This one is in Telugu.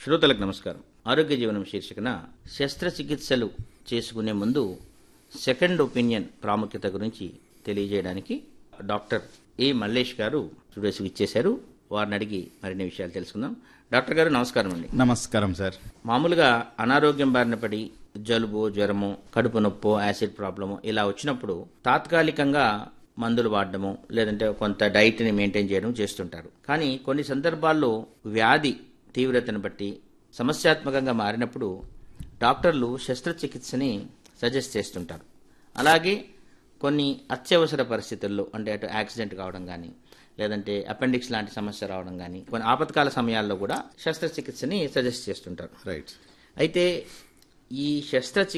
శ్రోతలకు నమస్కారం ఆరోగ్య జీవనం శీర్షికన శస్త్రచికిత్సలు చేసుకునే ముందు సెకండ్ ఒపీనియన్ ప్రాముఖ్యత గురించి తెలియజేయడానికి డాక్టర్ ఏ మల్లేష్ గారు స్టూడియోస్కి ఇచ్చేశారు వారిని అడిగి మరిన్ని విషయాలు తెలుసుకుందాం డాక్టర్ గారు నమస్కారం అండి నమస్కారం సార్ మామూలుగా అనారోగ్యం బారిన పడి జలుబు జ్వరము కడుపు నొప్పో యాసిడ్ ప్రాబ్లము ఇలా వచ్చినప్పుడు తాత్కాలికంగా మందులు వాడడము లేదంటే కొంత డైట్ని మెయింటైన్ చేయడం చేస్తుంటారు కానీ కొన్ని సందర్భాల్లో వ్యాధి తీవ్రతను బట్టి సమస్యాత్మకంగా మారినప్పుడు డాక్టర్లు శస్త్రచికిత్సని సజెస్ట్ చేస్తుంటారు అలాగే కొన్ని అత్యవసర పరిస్థితుల్లో అంటే అటు యాక్సిడెంట్ కావడం కానీ లేదంటే అపెండిక్స్ లాంటి సమస్య రావడం కానీ కొన్ని ఆపత్కాల సమయాల్లో కూడా శస్త్రచికిత్సని సజెస్ట్ చేస్తుంటారు రైట్ అయితే ఈ శస్త్రచికిత్స